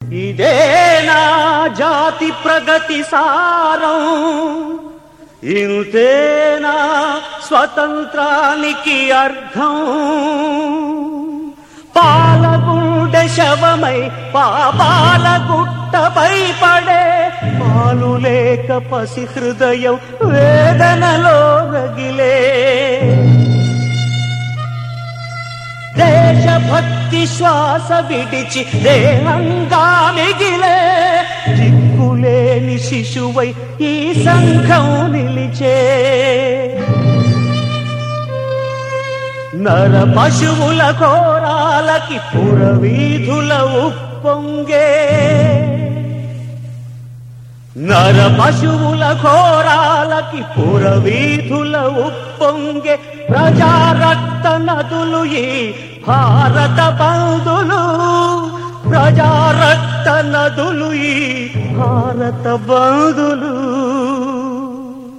ఇదేనా జాతి ప్రగతి సారం ఇంతేనా స్వతంత్రానికి అర్థం పాలగుండె శవమై పాపాల గుట్టపై పడే పాలు లేక పసి హృదయం వేదనలో రగిలే దేశభక్తి శ్వాస విడిచి దేహంగా మిగిలే దిక్కులేని శిశువై ఈ సంఘం నిలిచే నర పశువుల ఘోరాలకి పురవీధుల ఉప్పొంగే నర పశువుల ఘోరాలకి పురవీధుల ఉప్పొంగే ప్రజా రక్త నదులు ఈ భారత బంధులు ప్రజా రక్త నదులు ఈ భారత బంధులు